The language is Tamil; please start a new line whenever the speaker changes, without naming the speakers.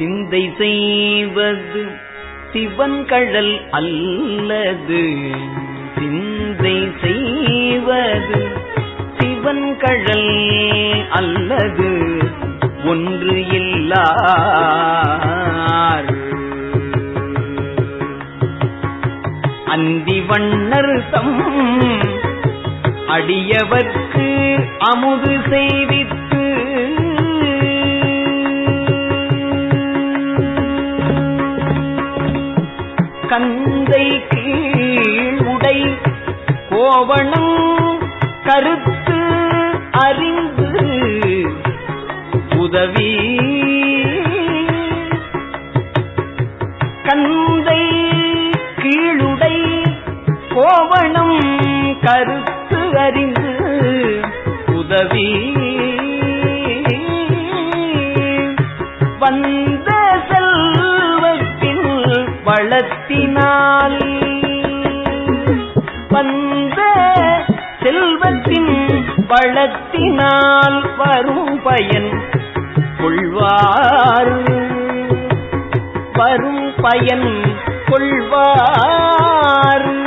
சிந்தை செய்வது சிவன்கழல் அல்லது சிந்தை செய்வது சிவன்கழல் அல்லது ஒன்று இல்லார் அந்தி வண்ணர் தம் அடியவர்க்கு அமுது செய்வித்து கந்தை கீழ் உடை கோவணம் கருத்து அறிந்து உதவி கந்தை கீழுடை கோவணம் கருத்து அறிந்து உதவி வந்த செல்வத்தின் வளத்தினால் வந்த செல்வத்தின் வளத்தினால் வரும் பயன் கொள்வார் வரும் பயன் கொள்வார்